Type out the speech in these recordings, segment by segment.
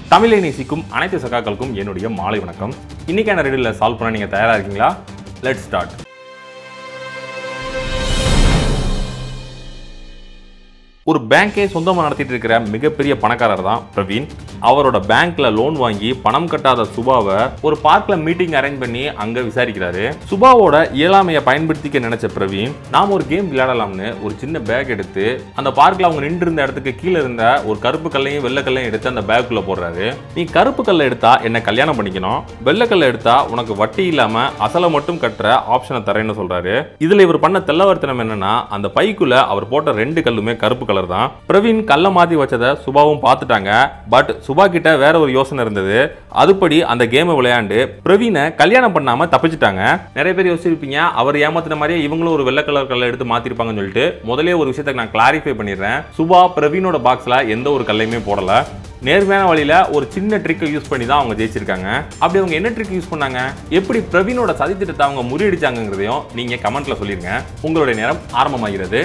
தமிழை நேசிக்கும் அனைத்து சகாக்களுக்கும் என்னுடைய மாலை வணக்கம் இன்னைக்கான ரெடியில் சால்வ் பண்ண நீங்கள் தயாராக இருக்கீங்களா லெட் ஸ்டார்ட் ஒரு பேங்கை சொந்தமாக நடத்திட்டு இருக்கிற மிகப்பெரிய பணக்காரர் தான் பிரவீன் அவரோட பேங்க்ல லோன் வாங்கி பணம் கட்டாத சுபாவை ஒரு பார்க்ல மீட்டிங் அரேஞ்ச் பண்ணி அங்க விசாரிக்கிறாரு சுபாவோட இயலாமையை பயன்படுத்திக்க நினைச்ச பிரவீன் நாம ஒரு கேம் விளையாடலாம்னு ஒரு சின்ன பேக் எடுத்து அந்த பார்க்ல அவங்க நின்று இருந்த இடத்துக்கு கீழே இருந்த ஒரு கருப்பு கல்லையும் வெள்ளை கல்லையும் எடுத்து அந்த பேக்குள்ள போடுறாரு நீ கருப்பு கல்லை எடுத்தா என்ன கல்யாணம் பண்ணிக்கணும் வெள்ளை கல்லை எடுத்தா உனக்கு வட்டி இல்லாம அசலை மட்டும் கட்டுற ஆப்ஷனை தரேன்னு சொல்றாரு இதுல இவர் பண்ண தெல்லவர்த்தனம் என்னன்னா அந்த பைக்குள்ள அவர் போட்ட ரெண்டு கல்லுமே கருப்பு கலர் தான் பிரவீன் கல்லை மாத்தி வச்சதை சுபாவும் பார்த்துட்டாங்க பட் சுபா கிட்ட வேற ஒரு யோசனை இருந்தது அதுபடி அந்த கேமை விளையாண்டு பிரவீனை கல்யாணம் பண்ணாம தப்பிச்சிட்டாங்க நிறைய பேர் யோசிச்சிருப்பீங்க அவர் ஏமாத்தின மாதிரியே இவங்களும் ஒரு வெள்ளை கலர் கல்லை எடுத்து மாத்திருப்பாங்கன்னு சொல்லிட்டு முதலே ஒரு விஷயத்தை நான் கிளாரிஃபை பண்ணிடுறேன் சுபா பிரவீனோட பாக்ஸ்ல எந்த ஒரு கல்லையுமே போடல நேர்மையான வழியில ஒரு சின்ன ட்ரிக்கை யூஸ் பண்ணி தான் அவங்க ஜெயிச்சிருக்காங்க அப்படி அவங்க என்ன ட்ரிக் யூஸ் பண்ணாங்க எப்படி பிரவீனோட சதித்திட்டத்தை அவங்க முறியடிச்சாங்கிறதையும் நீங்க கமெண்ட்ல சொல்லிருங்க உங்களுடைய நேரம் ஆரம்பமாகிறது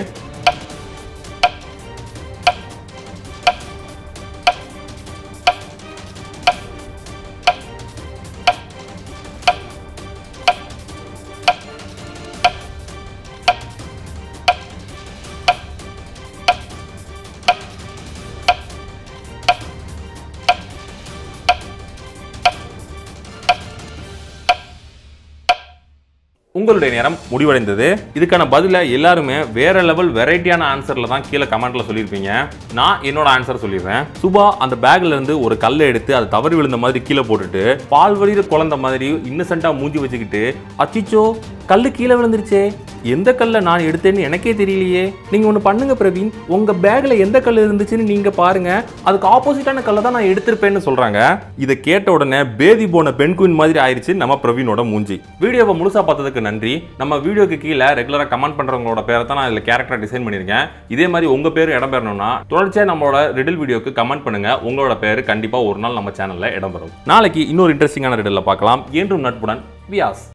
உங்களுடைய நேரம் முடிவடைந்தது இதுக்கான பதில எல்லாருமே வேற லெவல் வெரைட்டியான ஆன்சர்ல தான் கீழே கமெண்ட்ல சொல்லியிருப்பீங்க நான் என்னோட ஆன்சர் சொல்லிடுறேன் சுபா அந்த பேக்ல இருந்து ஒரு கல்லை எடுத்து அது தவறி விழுந்த மாதிரி கீழே போட்டுட்டு பால் வழியிற குழந்தை மாதிரி இன்னசென்ட்டா மூஞ்சி வச்சுக்கிட்டு அச்சிச்சோ கல்லு கீழே விழுந்துருச்சே எந்த கல்லை நான் எடுத்தேன்னு எனக்கே தெரியலையே நீங்க ஒன்று பண்ணுங்க பிரவீன் உங்க பேக்ல எந்த கல் இருந்துச்சுன்னு நீங்க பாருங்க அதுக்கு ஆப்போசிட்டான கல்லை தான் நான் எடுத்திருப்பேன்னு சொல்றாங்க இதை கேட்ட உடனே பேதி போன பெண் குயின் மாதிரி ஆயிருச்சு நம்ம பிரவீனோட மூஞ்சி வீடியோவை முழுசா பார்த்ததுக்கு நன்றி நம்ம வீடியோக்கு கீழே ரெகுலரா கமெண்ட் பண்றவங்களோட பேரை தான் நான் இதுல கேரக்டர் டிசைன் பண்ணியிருக்கேன் இதே மாதிரி உங்க பேர் இடம் பெறணும்னா தொடர்ச்சியா நம்மளோட ரிடில் வீடியோக்கு கமெண்ட் பண்ணுங்க உங்களோட பேர் கண்டிப்பா ஒரு நாள் நம்ம சேனல்ல இடம் பெறும் நாளைக்கு இன்னொரு இன்ட்ரெஸ்டிங்கான ரிடில் பார்க்கலாம் என்றும் நட்புடன் வியாஸ்